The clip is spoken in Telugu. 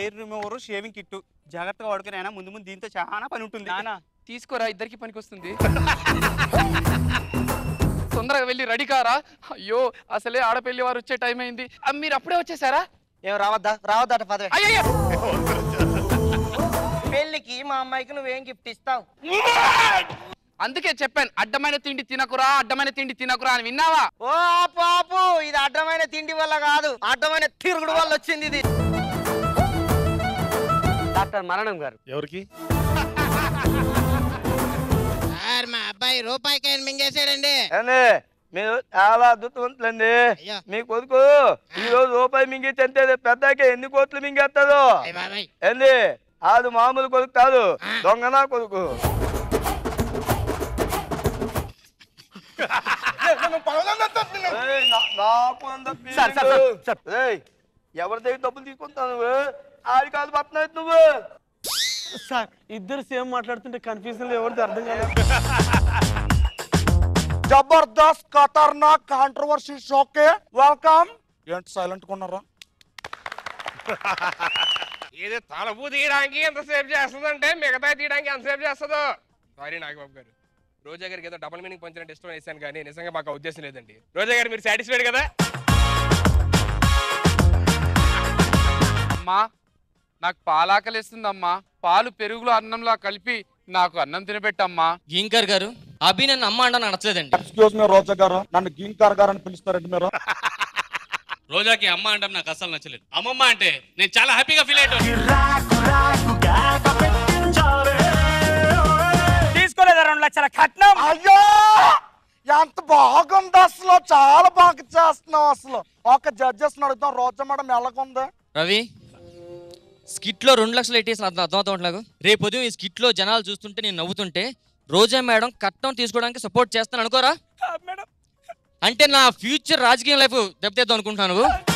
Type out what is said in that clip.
హెయిర్ రిమూవర్ షేవింగ్ కిట్ జాగ్రత్తగా వాడుకుని అయినా ముందు ముందు దీంతో చాలా పని ఉంటుంది నానా తీసుకోరా ఇద్దరికి పనికొస్తుంది తొందరగా వెళ్ళి రెడీ కారా అయ్యో అసలే ఆడపెళ్లి వారు వచ్చే టైం అయింది ఆ, మీరు అప్పుడే వచ్చేసారా ఏం రావద్దా రావద్దట పదవి అయ్యయ్యో పెళ్ళికి మా అమ్మాయికి నువ్వేం గిఫ్ట్ ఇస్తావు అందుకే చెప్పాను అడ్డమైన తిండి తినకురా అడ్డమైన తిండి తినకురా అని విన్నావా ఓ ఆపు ఆపు ఇది అడ్డమైన తిండి వల్ల కాదు అడ్డమైన తిరుగుడు వల్ల వచ్చింది ఇది డాక్టర్ మరణం గారు ఎవరికి సార్ మా అబ్బాయి రూపాయికాయలు మింగేశాడండి అండి మీరు చాలా అద్భుతవంతులండి అయ్యో. మీ కొడుకు ఈ రోజు రూపాయి మింగి చంటే పెద్దాక ఎన్ని కోట్లు మింగేస్తాడు అయ్య బాబాయ్ ఏంది అది మామూలు కొడుకు కాదు ఆ. దొంగనా కొడుకు ఏయ్, నా- నాకు అంత సార్, సార్, feeling. సార్, ఏయ్, ఎవరి దగ్గర డబ్బులు తీసుకుంటావు నువ్వు ఆడి కాదు పడుతున్నావు నువ్వు సార్ ఇద్దరు సేమ్ మాట్లాడుతుంటే కన్ఫ్యూజన్ ఎవరిది అర్థం కాలేదు జబర్దస్త్ ఖతర్నాక్ కాంట్రవర్సీ షోకే వెల్కమ్ ఏంటి సైలెంట్ కొన్నారా ఏదో తలుపు తీయడానికి ఎంతసేపు చేస్తుందంటే మిగతా తీయడానికి ఎంతసేపు చేస్తుందో సారీ నాగబాబు గారు రోజా గారికి ఏదో డబుల్ మీనింగ్ పంచినట్టు ఇష్టం వేసాను కానీ నిజంగా మాకు ఆ ఉద్దేశం లేదండి రోజా గారు మీరు సాటిస్ఫైడ్ కదా అమ్మా నాకు పాలాకలేస్తుందమ్మా పాలు పెరుగులో అన్నంలా కలిపి నాకు అన్నం తినబెట్టమ్మా గీంకర్ గారు అభి నన్ను అమ్మ అండ నచ్చలేదండి ఎక్స్క్యూజ్ మీ రోజా గారు నన్ను గింకార్ గారు అని పిలుస్తారండి మీరు రోజాకి అమ్మ అంటే నాకు అస్సలు నచ్చలేదు అమ్మమ్మ అంటే నేను చాలా హ్యాపీగా ఫీల్ అయ్యాను తీసుకోలేదా రెండు లక్షల కట్నం అయ్యో ఎంత బాగుంది అసలు చాలా బాగా చేస్తున్నావు అసలు ఒక జడ్జెస్ అడుగుతాం రోజా మేడం ఎలాగుంది రవి స్కిట్ లో రెండు లక్షలు ఎట్టేసిన అర్థం అర్థమవుతాం రేపు ఉదయం ఈ స్కిట్ లో జనాలు చూస్తుంటే నేను నవ్వుతుంటే రోజా మేడం కట్నం తీసుకోవడానికి సపోర్ట్ చేస్తాను అనుకోరా మేడం అంటే నా ఫ్యూచర్ రాజకీయ లైఫ్ దెబ్బతీద్దాం అనుకుంటున్నాను నువ్వు